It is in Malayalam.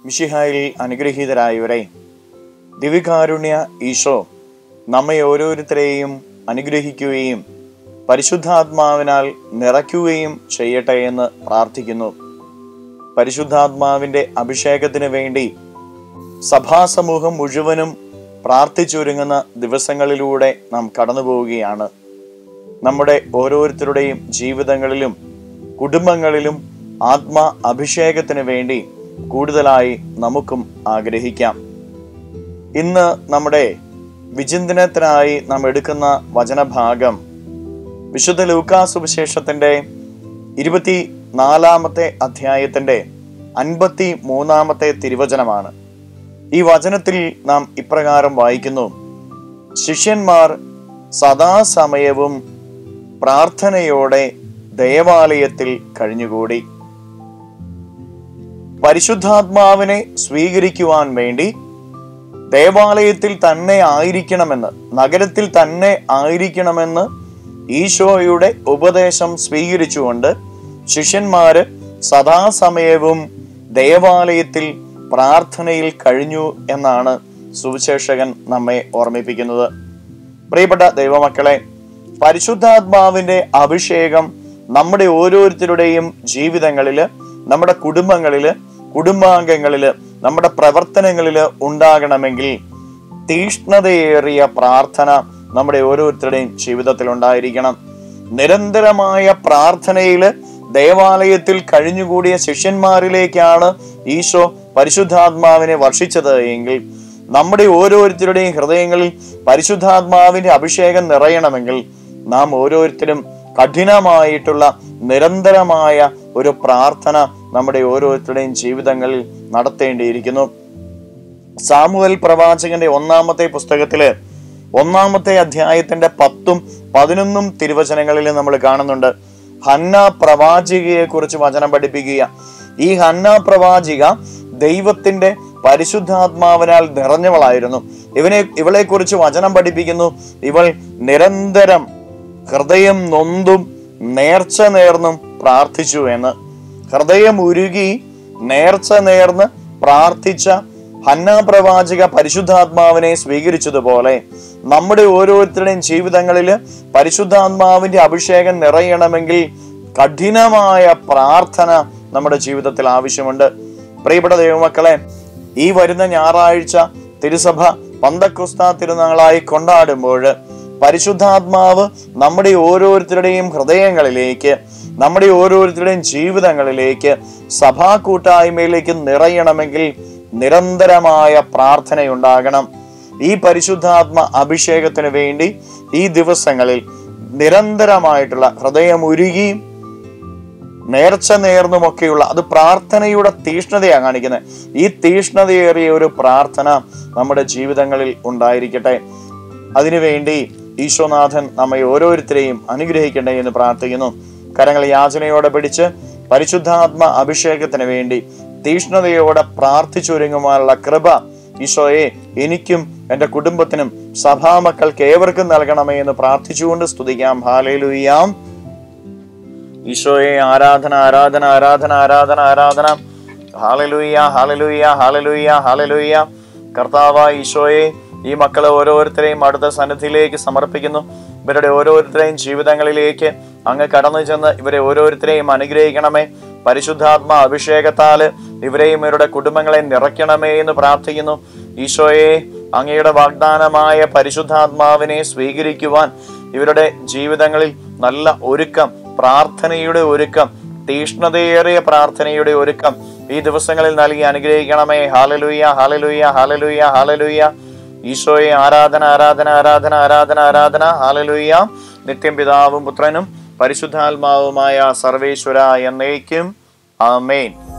മിഷിഹായിൽ അനുഗ്രഹീതരായവരെ ദിവികാരുണ്യ ഈശോ നമ്മെ ഓരോരുത്തരെയും അനുഗ്രഹിക്കുകയും പരിശുദ്ധാത്മാവിനാൽ നിറയ്ക്കുകയും ചെയ്യട്ടെ എന്ന് പ്രാർത്ഥിക്കുന്നു പരിശുദ്ധാത്മാവിന്റെ അഭിഷേകത്തിന് വേണ്ടി സഭാസമൂഹം മുഴുവനും പ്രാർത്ഥിച്ചൊരുങ്ങുന്ന ദിവസങ്ങളിലൂടെ നാം കടന്നു പോവുകയാണ് നമ്മുടെ ഓരോരുത്തരുടെയും ജീവിതങ്ങളിലും കുടുംബങ്ങളിലും ആത്മാ അഭിഷേകത്തിന് വേണ്ടി കൂടുതലായി നമുക്കും ആഗ്രഹിക്കാം ഇന്ന് നമ്മുടെ വിചിന്തനത്തിനായി നാം എടുക്കുന്ന വചനഭാഗം വിശുദ്ധ ലൂക്കാ സുവിശേഷത്തിന്റെ ഇരുപത്തി നാലാമത്തെ അധ്യായത്തിന്റെ അൻപത്തി മൂന്നാമത്തെ തിരുവചനമാണ് ഈ വചനത്തിൽ നാം ഇപ്രകാരം വായിക്കുന്നു ശിഷ്യന്മാർ സദാസമയവും പ്രാർത്ഥനയോടെ ദേവാലയത്തിൽ കഴിഞ്ഞുകൂടി പരിശുദ്ധാത്മാവിനെ സ്വീകരിക്കുവാൻ വേണ്ടി ദേവാലയത്തിൽ തന്നെ ആയിരിക്കണമെന്ന് നഗരത്തിൽ തന്നെ ആയിരിക്കണമെന്ന് ഈശോയുടെ ഉപദേശം സ്വീകരിച്ചുകൊണ്ട് ശിഷ്യന്മാര് സദാസമയവും ദേവാലയത്തിൽ പ്രാർത്ഥനയിൽ കഴിഞ്ഞു എന്നാണ് സുവിശേഷകൻ നമ്മെ ഓർമ്മിപ്പിക്കുന്നത് പ്രിയപ്പെട്ട ദൈവമക്കളെ പരിശുദ്ധാത്മാവിന്റെ അഭിഷേകം നമ്മുടെ ഓരോരുത്തരുടെയും ജീവിതങ്ങളില് നമ്മുടെ കുടുംബങ്ങളില് കുടുംബാംഗങ്ങളില് നമ്മുടെ പ്രവർത്തനങ്ങളില് ഉണ്ടാകണമെങ്കിൽ തീഷ്ണതയേറിയ പ്രാർത്ഥന നമ്മുടെ ഓരോരുത്തരുടെയും ജീവിതത്തിൽ ഉണ്ടായിരിക്കണം നിരന്തരമായ പ്രാർത്ഥനയില് ദേവാലയത്തിൽ കഴിഞ്ഞുകൂടിയ ശിഷ്യന്മാരിലേക്കാണ് ഈശോ പരിശുദ്ധാത്മാവിനെ വർഷിച്ചത് എങ്കിൽ നമ്മുടെ ഓരോരുത്തരുടെയും ഹൃദയങ്ങളിൽ പരിശുദ്ധാത്മാവിന്റെ അഭിഷേകം നിറയണമെങ്കിൽ നാം ഓരോരുത്തരും കഠിനമായിട്ടുള്ള നിരന്തരമായ ഒരു പ്രാർത്ഥന നമ്മുടെ ഓരോരുത്തരുടെയും ജീവിതങ്ങളിൽ നടത്തേണ്ടിയിരിക്കുന്നു സാമുവൽ പ്രവാചകന്റെ ഒന്നാമത്തെ പുസ്തകത്തില് ഒന്നാമത്തെ അധ്യായത്തിന്റെ പത്തും പതിനൊന്നും തിരുവചനങ്ങളിൽ നമ്മൾ കാണുന്നുണ്ട് ഹന്ന പ്രവാചികയെ കുറിച്ച് വചനം പഠിപ്പിക്കുക ഈ ഹന്ന പ്രവാചിക ദൈവത്തിന്റെ പരിശുദ്ധാത്മാവിനാൽ നിറഞ്ഞവളായിരുന്നു ഇവനെ ഇവളെ കുറിച്ച് വചനം പഠിപ്പിക്കുന്നു ഇവൾ നിരന്തരം ഹൃദയം നൊന്തും നേർച്ച നേർന്നും പ്രാർത്ഥിച്ചു എന്ന് ഹൃദയം ഉരുകി നേർച്ച നേർന്ന് പ്രാർത്ഥിച്ച ഹന്ന പ്രവാചക പരിശുദ്ധാത്മാവിനെ സ്വീകരിച്ചതുപോലെ നമ്മുടെ ഓരോരുത്തരുടെയും ജീവിതങ്ങളിൽ പരിശുദ്ധാത്മാവിന്റെ അഭിഷേകം നിറയണമെങ്കിൽ കഠിനമായ പ്രാർത്ഥന നമ്മുടെ ജീവിതത്തിൽ ആവശ്യമുണ്ട് പ്രിയപ്പെട്ട ദൈവമക്കളെ ഈ വരുന്ന ഞായറാഴ്ച തിരുസഭ പന്തക്കുസ്ത തിരുനാളായി കൊണ്ടാടുമ്പോൾ പരിശുദ്ധാത്മാവ് നമ്മുടെ ഓരോരുത്തരുടെയും ഹൃദയങ്ങളിലേക്ക് നമ്മുടെ ഓരോരുത്തരുടെയും ജീവിതങ്ങളിലേക്ക് സഭാ കൂട്ടായ്മയിലേക്ക് നിറയണമെങ്കിൽ നിരന്തരമായ പ്രാർത്ഥനയുണ്ടാകണം ഈ പരിശുദ്ധാത്മ അഭിഷേകത്തിന് വേണ്ടി ഈ ദിവസങ്ങളിൽ നിരന്തരമായിട്ടുള്ള ഹൃദയം ഉരുകിയും നേർച്ച നേർന്നുമൊക്കെയുള്ള അത് പ്രാർത്ഥനയുടെ തീഷ്ണതയാണ് കാണിക്കുന്നത് ഈ തീഷ്ണതയേറിയ ഒരു പ്രാർത്ഥന നമ്മുടെ ജീവിതങ്ങളിൽ ഉണ്ടായിരിക്കട്ടെ അതിനുവേണ്ടി ഈശോനാഥൻ നമ്മെ ഓരോരുത്തരെയും അനുഗ്രഹിക്കട്ടെ എന്ന് പ്രാർത്ഥിക്കുന്നു കരങ്ങൾ യാചനയോടെ പിടിച്ച് പരിശുദ്ധാത്മ അഭിഷേകത്തിന് വേണ്ടി തീഷ്ണതയോടെ പ്രാർത്ഥിച്ചൊരുങ്ങുവാനുള്ള കൃപ ഈശോയെ എനിക്കും എൻ്റെ കുടുംബത്തിനും സഭാമക്കൾക്ക് ഏവർക്കും നൽകണമേ എന്ന് പ്രാർത്ഥിച്ചുകൊണ്ട് സ്തുതിക്കാം ഹാലേലുയ്യാം ഈശോയെ ആരാധന ആരാധന ആരാധന ആരാധന ആരാധന ഹാലലുയ്യ ഹാലലുയ്യ ഹാലലുയ്യ ഹാലലുയ്യ കർത്താവ ഈശോയെ ഈ മക്കളെ ഓരോരുത്തരെയും അടുത്ത സന്നിധിയിലേക്ക് സമർപ്പിക്കുന്നു ഇവരുടെ ഓരോരുത്തരെയും ജീവിതങ്ങളിലേക്ക് അങ്ങ് കടന്നു ചെന്ന് ഇവരെ ഓരോരുത്തരെയും അനുഗ്രഹിക്കണമേ പരിശുദ്ധാത്മ അഭിഷേകത്താല് ഇവരെയും ഇവരുടെ കുടുംബങ്ങളെ നിറയ്ക്കണമേ എന്ന് പ്രാർത്ഥിക്കുന്നു ഈശോയെ അങ്ങയുടെ വാഗ്ദാനമായ പരിശുദ്ധാത്മാവിനെ സ്വീകരിക്കുവാൻ ഇവരുടെ ജീവിതങ്ങളിൽ നല്ല ഒരുക്കം പ്രാർത്ഥനയുടെ ഒരുക്കം തീഷ്ണതയേറിയ പ്രാർത്ഥനയുടെ ഒരുക്കം ഈ ദിവസങ്ങളിൽ നൽകി അനുഗ്രഹിക്കണമേ ഹാലലുയ്യ ഹാലലുയ്യ ഹാലലുയ്യ ഹാലലുയ്യ ഈശോയെ ആരാധന ആരാധന ആരാധന ആരാധന ആരാധന ഹാലലുയ്യ നിത്യം പിതാവും പുത്രനും പരിശുദ്ധാത്മാവുമായ സർവേശ്വര എന്നേക്കും ആമേൻ